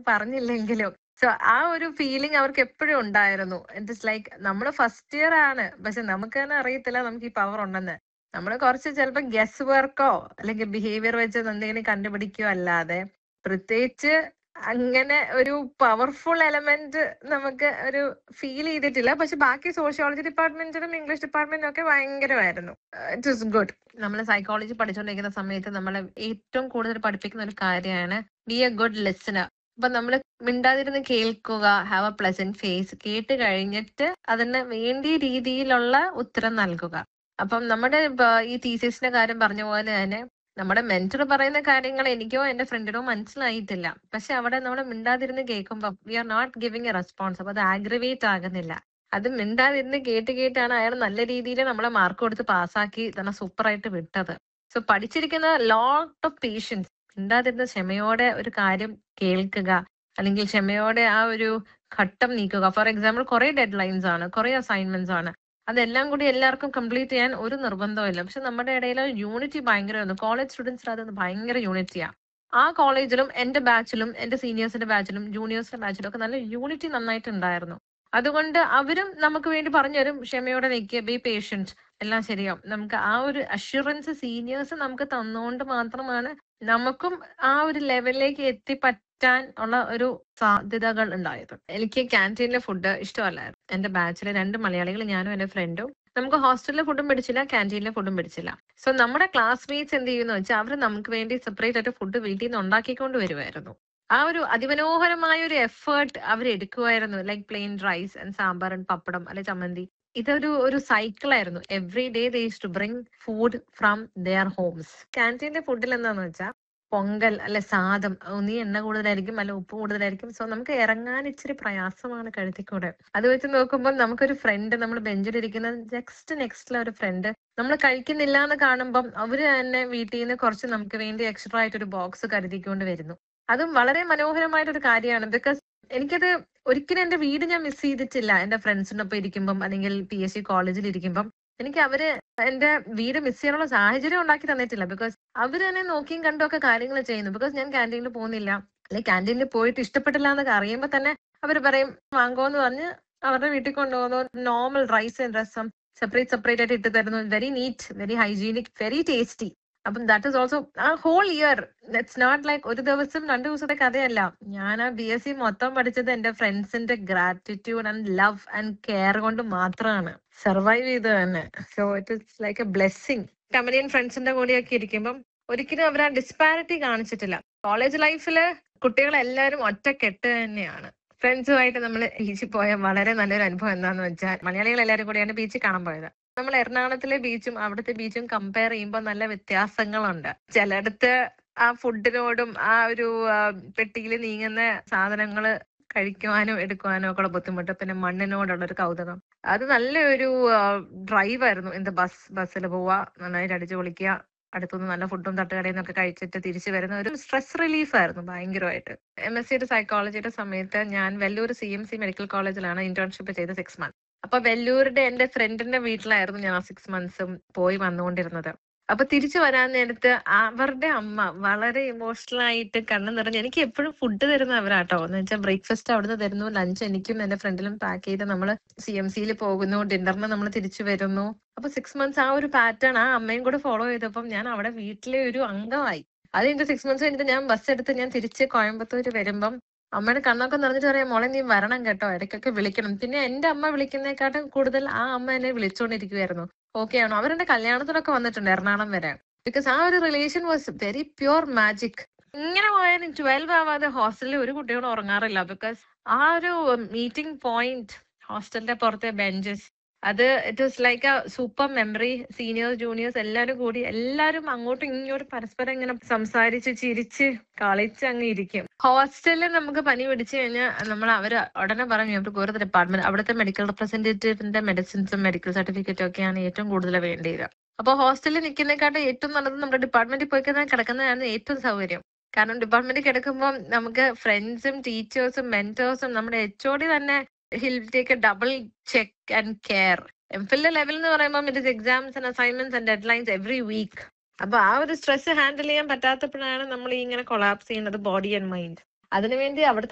പറഞ്ഞില്ലെങ്കിലും സോ ആ ഒരു ഫീലിംഗ് അവർക്ക് എപ്പോഴും ഉണ്ടായിരുന്നു ഇറ്റ്സ് ലൈക്ക് നമ്മൾ ഫസ്റ്റ് ഇയർ ആണ് പക്ഷെ നമുക്ക് തന്നെ അറിയത്തില്ല നമുക്ക് ഈ പവർ ഉണ്ടെന്ന് നമ്മൾ കുറച്ച് ചിലപ്പോൾ ഗസ് വർക്കോ അല്ലെങ്കിൽ ബിഹേവിയർ വെച്ച് എന്തെങ്കിലും കണ്ടുപിടിക്കുകയോ അല്ലാതെ പ്രത്യേകിച്ച് അങ്ങനെ ഒരു പവർഫുൾ എലമെന്റ് നമുക്ക് ഒരു ഫീൽ ചെയ്തിട്ടില്ല പക്ഷെ ബാക്കി സോഷ്യോളജി ഡിപ്പാർട്ട്മെന്റിനും ഇംഗ്ലീഷ് ഡിപ്പാർട്ട്മെന്റിനും ഒക്കെ ഭയങ്കരമായിരുന്നു ഇറ്റ് ഇസ് ഗുഡ് നമ്മൾ സൈക്കോളജി പഠിച്ചുകൊണ്ടിരിക്കുന്ന സമയത്ത് നമ്മളെ ഏറ്റവും കൂടുതൽ പഠിപ്പിക്കുന്ന ഒരു കാര്യമാണ് ബി എ ഗുഡ് ലിസണർ അപ്പൊ നമ്മൾ മിണ്ടാതിരുന്ന് കേൾക്കുക ഹാവ് എ പ്ലസന്റ് ഫേസ് കേട്ട് കഴിഞ്ഞിട്ട് അതിന് വേണ്ടിയ രീതിയിലുള്ള ഉത്തരം നൽകുക അപ്പം നമ്മുടെ ഇപ്പൊ ഈ തീസിസിന്റെ കാര്യം പറഞ്ഞ പോലെ തന്നെ നമ്മുടെ മെന്റർ പറയുന്ന കാര്യങ്ങൾ എനിക്കോ എന്റെ ഫ്രണ്ടിനോ മനസ്സിലായിട്ടില്ല പക്ഷെ അവിടെ നമ്മൾ മിണ്ടാതിരുന്ന് കേൾക്കുമ്പോൾ we are not giving a response അപ്പൊ അത് ആഗ്രവേറ്റ് ആകുന്നില്ല അത് മിണ്ടാതിരുന്ന് കേട്ട് കേട്ടാണ് അയാൾ നല്ല രീതിയിൽ നമ്മളെ മാർക്ക് കൊടുത്ത് പാസ്സാക്കി തന്നെ സൂപ്പർ ആയിട്ട് വിട്ടത് സോ പഠിച്ചിരിക്കുന്ന ലോട്ട് ഓഫ് പേഷ്യൻസ് മിണ്ടാതിരുന്ന ക്ഷമയോടെ ഒരു കാര്യം കേൾക്കുക അല്ലെങ്കിൽ ക്ഷമയോടെ ആ ഒരു ഘട്ടം നീക്കുക ഫോർ എക്സാമ്പിൾ കുറെ ഡെഡ് ലൈൻസ് ആണ് കുറെ അസൈൻമെന്റ്സ് ആണ് അതെല്ലാം കൂടി എല്ലാവർക്കും കംപ്ലീറ്റ് ചെയ്യാൻ ഒരു നിർബന്ധമില്ല പക്ഷെ നമ്മുടെ ഇടയിൽ യൂണിറ്റി ഭയങ്കരമായിരുന്നു കോളേജ് സ്റ്റുഡൻസിന് അത് ഭയങ്കര യൂണിറ്റിയാ ആ കോളേജിലും എന്റെ ബാച്ചിലും എന്റെ സീനിയേഴ്സിന്റെ ബാച്ചിലും ജൂനിയേഴ്സിന്റെ ബാച്ചിലും ഒക്കെ നല്ല യൂണിറ്റി നന്നായിട്ട് ഉണ്ടായിരുന്നു അതുകൊണ്ട് അവരും നമുക്ക് വേണ്ടി പറഞ്ഞു തരും ക്ഷമയോടെ നിൽക്കുക ബി പേഷ്യൻറ്റ് എല്ലാം ശരിയാവും നമുക്ക് ആ ഒരു അഷുറൻസ് സീനിയേഴ്സ് നമുക്ക് തന്നുകൊണ്ട് മാത്രമാണ് നമുക്കും ആ ഒരു ലെവലിലേക്ക് എത്തിപ്പറ്റാൻ ഉള്ള ഒരു സാധ്യതകൾ ഉണ്ടായത് എനിക്ക് ക്യാൻറ്റീനിലെ ഫുഡ് ഇഷ്ടമല്ലായിരുന്നു എന്റെ ബാച്ചിലെ രണ്ട് മലയാളികൾ ഞാനും എന്റെ ഫ്രണ്ടും നമുക്ക് ഹോസ്റ്റലിലെ ഫുഡും പിടിച്ചില്ല ക്യാൻറ്റീനിലെ ഫുഡും പിടിച്ചില്ല സോ നമ്മുടെ ക്ലാസ്മേറ്റ്സ് എന്ത് ചെയ്യുന്ന വെച്ചാൽ അവർ നമുക്ക് വേണ്ടി സെപ്പറേറ്റ് ആയിട്ട് ഫുഡ് വീട്ടിൽ നിന്ന് ഉണ്ടാക്കിക്കൊണ്ട് വരുമായിരുന്നു ആ ഒരു അതിമനോഹരമായ ഒരു എഫേർട്ട് അവർ എടുക്കുമായിരുന്നു like plain rice and sambar and pappadam അല്ലെ ചമ്മന്തി ഇതൊരു ഒരു സൈക്കിൾ ആയിരുന്നു every day they to bring food from their homes ക്യാൻറ്റീനിലെ ഫുഡിൽ എന്താന്ന് വെച്ചാൽ പൊങ്കൽ അല്ലെ സാദം ഒന്നീ എണ്ണ കൂടുതലായിരിക്കും അല്ല ഉപ്പ് കൂടുതലായിരിക്കും സോ നമുക്ക് ഇറങ്ങാൻ ഇച്ചിരി പ്രയാസമാണ് കഴുത്തിക്കൂടെ അത് വെച്ച് നോക്കുമ്പോൾ നമുക്കൊരു ഫ്രണ്ട് നമ്മൾ ബെഞ്ചിലിരിക്കുന്ന നെക്സ്റ്റ് നെക്സ്റ്റിലെ ഒരു ഫ്രണ്ട് നമ്മൾ കഴിക്കുന്നില്ല എന്ന് കാണുമ്പം അവര് തന്നെ വീട്ടിൽ നിന്ന് കുറച്ച് നമുക്ക് വേണ്ടി എക്സ്ട്രാ ആയിട്ട് ഒരു ബോക്സ് കരുതിക്കൊണ്ട് വരുന്നു അതും വളരെ മനോഹരമായിട്ടൊരു കാര്യമാണ് ബിക്കോസ് എനിക്കത് ഒരിക്കലും എന്റെ വീട് ഞാൻ മിസ് ചെയ്തിട്ടില്ല എന്റെ ഫ്രണ്ട്സിനൊപ്പം ഇരിക്കുമ്പം അല്ലെങ്കിൽ പി എസ് സി കോളേജിൽ ഇരിക്കുമ്പം എനിക്ക് അവര് എന്റെ വീട് മിസ് ചെയ്യാനുള്ള സാഹചര്യം ഉണ്ടാക്കി തന്നിട്ടില്ല ബിക്കോസ് അവര് തന്നെ നോക്കിയും കണ്ടും ഒക്കെ കാര്യങ്ങൾ ചെയ്യുന്നു ബിക്കോസ് ഞാൻ ക്യാൻറ്റീനിൽ പോകുന്നില്ല അല്ലെങ്കിൽ ക്യാൻറ്റീനിൽ പോയിട്ട് ഇഷ്ടപ്പെട്ടില്ല എന്നൊക്കെ അറിയുമ്പോൾ തന്നെ അവർ പറയും വാങ്ങോന്ന് പറഞ്ഞ് അവരുടെ വീട്ടിൽ കൊണ്ടുപോകുന്നു normal rice and rasam separate separate ആയിട്ട് ഇട്ട് തരുന്നു very neat very hygienic very tasty അപ്പം that is also a whole year it's not like ഒരു ദിവസം രണ്ടു ദിവസത്തെ കഥയല്ല ഞാൻ ആ ബി എസ് സി മൊത്തം പഠിച്ചത് എന്റെ ഫ്രണ്ട്സിന്റെ gratitude and love and care കൊണ്ട് മാത്രമാണ് സർവൈവ് ചെയ്ത് തന്നെ so it is like a blessing കമലിയൻ ഫ്രണ്ട്സിന്റെ കൂടെയൊക്കെ ഇരിക്കുമ്പം ഒരിക്കലും അവർ ആ ഡിസ്പാരിറ്റി കാണിച്ചിട്ടില്ല കോളേജ് ലൈഫില് കുട്ടികളെല്ലാവരും ഒറ്റക്കെട്ട് തന്നെയാണ് ഫ്രണ്ട്സുമായിട്ട് നമ്മൾ ബീച്ചിൽ പോയ വളരെ നല്ലൊരു അനുഭവം എന്താന്ന് വെച്ചാൽ മലയാളികൾ എല്ലാവരും കൂടിയാണ് ബീച്ചിൽ കാണാൻ പോയത് നമ്മൾ എറണാകുളത്തിലെ ബീച്ചും അവിടുത്തെ ബീച്ചും കമ്പയർ ചെയ്യുമ്പോൾ നല്ല വ്യത്യാസങ്ങളുണ്ട് ചിലയിടത്ത് ആ ഫുഡിനോടും ആ ഒരു പെട്ടിയിൽ നീങ്ങുന്ന സാധനങ്ങൾ കഴിക്കുവാനും എടുക്കുവാനും ഒക്കെ ഉള്ള ബുദ്ധിമുട്ട് പിന്നെ മണ്ണിനോടുള്ള ഒരു കൗതുകം അത് നല്ലൊരു ഡ്രൈവ് ആയിരുന്നു എന്ത് ബസ് ബസ്സിൽ പോവുക നന്നായിട്ട് അടിച്ചു പൊളിക്കുക അടുത്തുനിന്ന് നല്ല ഫുഡും തട്ടുകടയിൽ നിന്നൊക്കെ കഴിച്ചിട്ട് തിരിച്ചു വരുന്ന ഒരു സ്ട്രെസ് റിലീഫ് ആയിരുന്നു ഭയങ്കരമായിട്ട് എം എസ് സിയുടെ സൈക്കോളജിയുടെ സമയത്ത് ഞാൻ Vellore C M C medical കോളേജിലാണ് ഇന്റേൺഷിപ്പ് ചെയ്ത് സിക്സ് മന്ത് അപ്പൊ വെല്ലൂരുടെ എന്റെ ഫ്രണ്ടിന്റെ വീട്ടിലായിരുന്നു ഞാൻ സിക്സ് മന്ത്സും പോയി വന്നുകൊണ്ടിരുന്നത് അപ്പൊ തിരിച്ചു വരാൻ നേരത്ത് അവരുടെ അമ്മ വളരെ ഇമോഷണൽ ആയിട്ട് കണ്ണു നിറഞ്ഞ് എനിക്ക് എപ്പോഴും ഫുഡ് തരുന്ന അവരാട്ടോ എന്ന് വെച്ചാൽ ബ്രേക്ക്ഫാസ്റ്റ് അവിടുന്ന് തരുന്നു ലഞ്ച് എനിക്കും എന്റെ ഫ്രണ്ടിലും പാക്ക് ചെയ്ത് നമ്മൾ സി എം സിയിൽ പോകുന്നു ഡിന്നറിന് നമ്മൾ തിരിച്ചു വരുന്നു അപ്പൊ സിക്സ് മന്ത്സ് ആ ഒരു പാറ്റേൺ ആ അമ്മയും കൂടെ ഫോളോ ചെയ്തപ്പം ഞാൻ അവിടെ വീട്ടിലെ ഒരു അംഗമായി അത് കഴിഞ്ഞ് സിക്സ് മന്ത്സ് കഴിഞ്ഞിട്ട് ഞാൻ ബസ് എടുത്ത് ഞാൻ തിരിച്ച് കോയമ്പത്തൂര് വരുമ്പം അമ്മയുടെ കണ്ണൊക്കെ നിറഞ്ഞിട്ട് പറയാം മോളെ നീ വരണം കേട്ടോ ഇടയ്ക്കൊക്കെ വിളിക്കണം പിന്നെ എന്റെ അമ്മ വിളിക്കുന്നതിനെക്കാട്ടും കൂടുതൽ ആ അമ്മ എന്നെ വിളിച്ചുകൊണ്ടിരിക്കുവായിരുന്നു ഓക്കെ ആണോ അവരെന്റെ കല്യാണത്തിനൊക്കെ വന്നിട്ടുണ്ട് എറണാകുളം വരെ ബിക്കോസ് ആ ഒരു relation was very pure magic ഇങ്ങനെ പോയാലും ട്വൽവ് ആവാതെ ഹോസ്റ്റലിൽ ഒരു കുട്ടികളും ഉറങ്ങാറില്ല ബിക്കോസ് ആ ഒരു മീറ്റിംഗ് പോയിന്റ് ഹോസ്റ്റലിന്റെ പുറത്തെ ബെഞ്ചസ് അത് it was like a super memory seniors juniors എല്ലാവരും കൂടി എല്ലാവരും അങ്ങോട്ടും ഇങ്ങോട്ടും പരസ്പരം ഇങ്ങനെ സംസാരിച്ച് ചിരിച്ച് കളിച്ച് അങ്ങ് ഇരിക്കും ഹോസ്റ്റലിൽ നമുക്ക് പനി പിടിച്ചു കഴിഞ്ഞാൽ നമ്മൾ അവർ ഉടനെ പറഞ്ഞു നമുക്ക് ഓരോ ഡിപ്പാർട്ട്മെന്റ് അവിടുത്തെ മെഡിക്കൽ റെപ്രസെന്റേറ്റീവിന്റെ മെഡിസിൻസും മെഡിക്കൽ സർട്ടിഫിക്കറ്റും ഒക്കെയാണ് ഏറ്റവും കൂടുതൽ വേണ്ടിയത് അപ്പൊ ഹോസ്റ്റലിൽ നിൽക്കുന്നതിനെക്കാട്ടും ഏറ്റവും നല്ലത് നമ്മുടെ ഡിപ്പാർട്ട്മെന്റിൽ പോയി കഴിഞ്ഞാൽ കിടക്കുന്നതാണ് ഏറ്റവും സൗകര്യം കാരണം ഡിപ്പാർട്ട്മെന്റിൽ കിടക്കുമ്പോൾ നമുക്ക് ഫ്രണ്ട്സും ടീച്ചേഴ്സും മെന്റേഴ്സും നമ്മുടെ എച്ച് ഒ ഡി തന്നെ will take a double check and care M Phil level എന്ന് പറയുമ്പോൾ it is exams and assignments and deadlines every week അപ്പൊ ആ ഒരു സ്ട്രെസ് ഹാൻഡിൽ ചെയ്യാൻ പറ്റാത്തപ്പോഴാണ് നമ്മൾ ഈ ഇങ്ങനെ കൊളാപ്സ് ചെയ്യുന്നത് ബോഡി ആൻഡ് മൈൻഡ് അതിനുവേണ്ടി അവിടുത്തെ